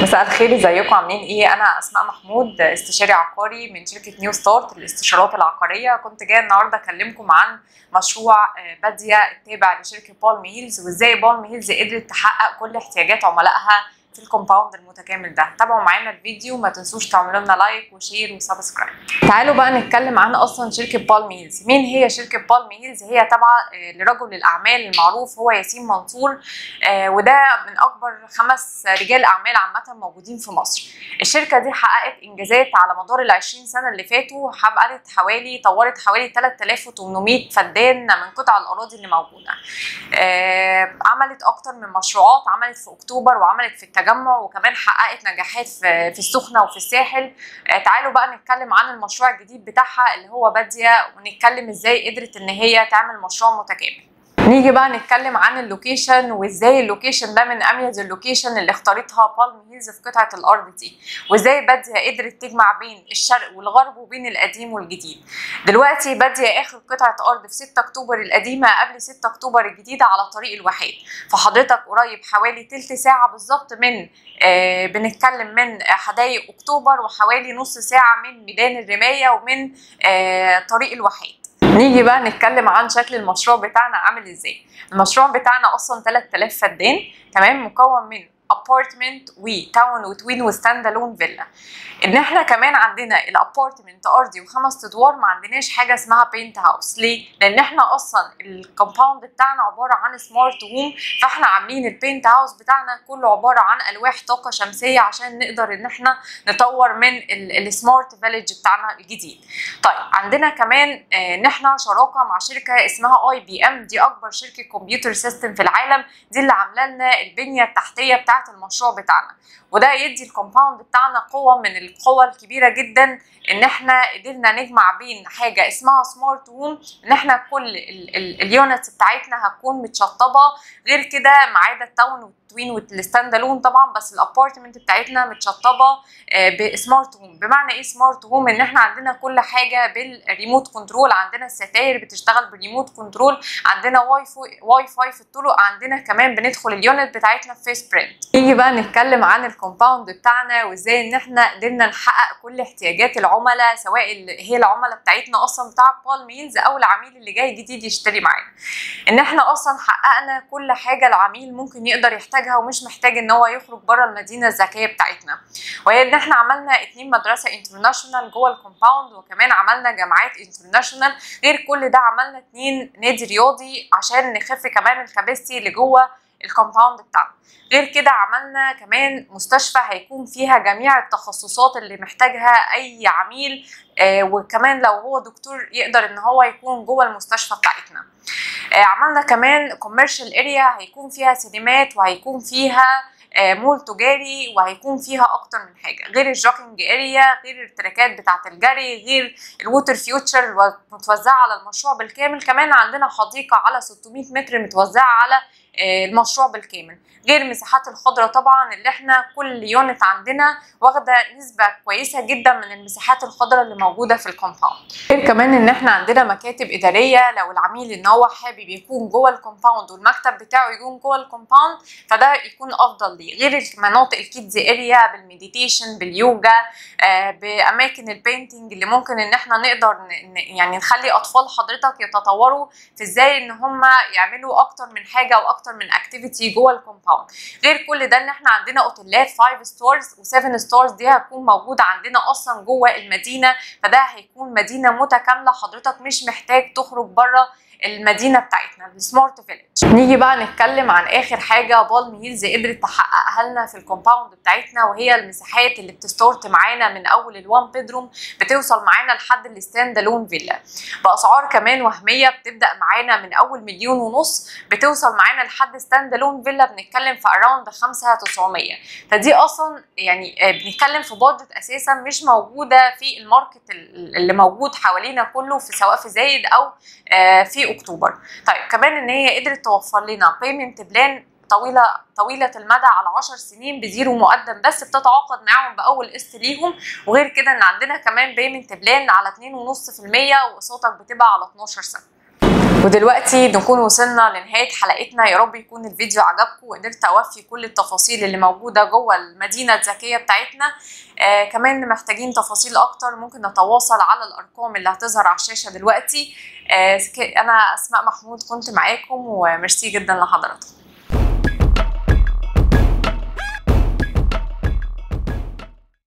مساء الخير ازيكم عاملين ايه انا اسماء محمود استشاري عقاري من شركه نيو ستارت للاستشارات العقاريه كنت جايه النهارده اكلمكم عن مشروع باديه التابع لشركه بالم هيلز وازاي بالم هيلز قدرت تحقق كل احتياجات عملائها في الكومباوند المتكامل ده تابعوا معانا الفيديو ما تنسوش تعملوا لنا لايك وشير وسبسكرايب تعالوا بقى نتكلم عن اصلا شركه بالم هيلز مين هي شركه بالم هيلز هي تابعه لرجل الاعمال المعروف هو ياسين منصور وده من اكبر خمس رجال اعمال عامه موجودين في مصر الشركه دي حققت انجازات على مدار ال 20 سنه اللي فاتوا حققت حوالي طورت حوالي 3800 فدان من قطع الاراضي اللي موجوده عملت اكتر من مشروعات عملت في اكتوبر وعملت في التجمع وكمان حققت نجاحات في السخنه وفي الساحل تعالوا بقى نتكلم عن المشروع الجديد بتاعها اللي هو باديه ونتكلم ازاي قدرت ان هي تعمل مشروع متكامل نيجي بقى نتكلم عن اللوكيشن وازاي اللوكيشن ده من اميز اللوكيشن اللي اختارتها بالم هيلز في قطعه الارض دي وازاي باديه قدرت تجمع بين الشرق والغرب وبين القديم والجديد دلوقتي باديه اخر قطعه ارض في 6 اكتوبر القديمه قبل 6 اكتوبر الجديده على طريق الواحات فحضرتك قريب حوالي تلت ساعه بالظبط من آه بنتكلم من حدائق اكتوبر وحوالي نص ساعه من ميدان الرمايه ومن آه طريق الواحات نيجي بقى نتكلم عن شكل المشروع بتاعنا عامل ازاي المشروع بتاعنا اصلا 3000 فدان تمام مكون من ابارتمنت وتاون وتوين وستاند الون فيلا ان احنا كمان عندنا الابارتمنت ارضي وخمس ادوار ما عندناش حاجه اسمها بينت هاوس ليه لان احنا اصلا الكومباوند بتاعنا عباره عن سمارت هوم فاحنا عاملين البينت هاوس بتاعنا كله عباره عن الواح طاقه شمسيه عشان نقدر ان احنا نطور من السمارت فيليج بتاعنا الجديد طيب عندنا كمان ان احنا شراكه مع شركه اسمها اي بي ام دي اكبر شركه كمبيوتر سيستم في العالم دي اللي عامله لنا البنيه التحتيه بتاعه المشروع بتاعنا وده يدي الكومباوند بتاعنا قوه من القوى الكبيره جدا ان احنا قدرنا نجمع بين حاجه اسمها سمارت هوم ان احنا كل اليونتس بتاعتنا هتكون متشطبه غير كده ما عدا التاون والتوين والستاند الون طبعا بس الابارتمنت بتاعتنا متشطبه بسمارت هوم بمعنى ايه سمارت هوم ان احنا عندنا كل حاجه بالريموت كنترول عندنا الستاير بتشتغل بالريموت كنترول عندنا واي فاي واي فاي في الطرق عندنا كمان بندخل اليونت بتاعتنا في فيس برنت نيجي بقى نتكلم عن الكومباوند بتاعنا وازاي ان احنا قدرنا نحقق كل احتياجات العملاء سواء هي العملاء بتاعتنا اصلا بتاع بال ميلز او العميل اللي جاي جديد يشتري معانا ان احنا اصلا حققنا كل حاجه العميل ممكن يقدر يحتاجها ومش محتاج ان هو يخرج بره المدينه الذكيه بتاعتنا وهي ان احنا عملنا اتنين مدرسه انترناشونال جوه الكومباوند وكمان عملنا جامعات انترناشونال غير كل ده عملنا اتنين نادي رياضي عشان نخف كمان الكباستي اللي جوه الكومباوند بتاعنا غير كده عملنا كمان مستشفى هيكون فيها جميع التخصصات اللي محتاجها اي عميل آه وكمان لو هو دكتور يقدر ان هو يكون جوه المستشفى بتاعتنا آه عملنا كمان كوميرشال اريا هيكون فيها سينمات وهيكون فيها آه مول تجاري وهيكون فيها اكتر من حاجه غير الجوكينج اريا غير التراكات بتاعه الجري غير الووتر فيوتشر متوزعه على المشروع بالكامل كمان عندنا حديقه على 600 متر متوزعه على المشروع بالكامل غير المساحات الخضراء طبعا اللي احنا كل يونت عندنا واخده نسبه كويسه جدا من المساحات الخضراء اللي موجوده في الكومباوند غير كمان ان احنا عندنا مكاتب اداريه لو العميل ان هو حابب يكون جوه الكومباوند والمكتب بتاعه يكون جوه الكومباوند فده يكون افضل ليه غير المناطق الكيدز اريا بالمديتيشن باليوجا آه باماكن البينتنج اللي ممكن ان احنا نقدر يعني نخلي اطفال حضرتك يتطوروا في ازاي ان هم يعملوا اكتر من حاجه واكتر اكتر من اكتيفيتي جوه الكومباوند غير كل ده ان احنا عندنا اوتيلات 5 ستارز و7 ستارز دي هتكون موجوده عندنا اصلا جوه المدينه فده هيكون مدينه متكامله حضرتك مش محتاج تخرج بره المدينه بتاعتنا السمارت فيليج نيجي بقى نتكلم عن اخر حاجه بالم هيلز قدرت تحققها لنا في الكومباوند بتاعتنا وهي المساحات اللي بتستورت معانا من اول الوان بيدروم بتوصل معانا لحد الستاند الون فيلا باسعار كمان وهميه بتبدا معانا من اول مليون ونص بتوصل معانا لحد ستاند الون فيلا بنتكلم في اراوند 5900 فدي اصلا يعني بنتكلم في بادجت اساسا مش موجوده في الماركت اللي موجود حوالينا كله في سواء في زايد او في اكتوبر طيب كمان ان هي قدرت توفر لنا بيمنت بلان طويله طويله المدى على 10 سنين بزيرو مقدم بس بتتعاقد معاهم باول قسط ليهم وغير كده ان عندنا كمان بيمنت بلان على 2.5% وقسطك بتبقى على 12 سنه ودلوقتي نكون وصلنا لنهاية حلقتنا يا رب يكون الفيديو عجبكم وقدرت أوفي كل التفاصيل اللي موجودة جوه المدينة الذكية بتاعتنا آه كمان محتاجين تفاصيل أكتر ممكن نتواصل على الأرقام اللي هتظهر على الشاشة دلوقتي آه أنا أسماء محمود كنت معاكم وميرسي جدا لحضراتكم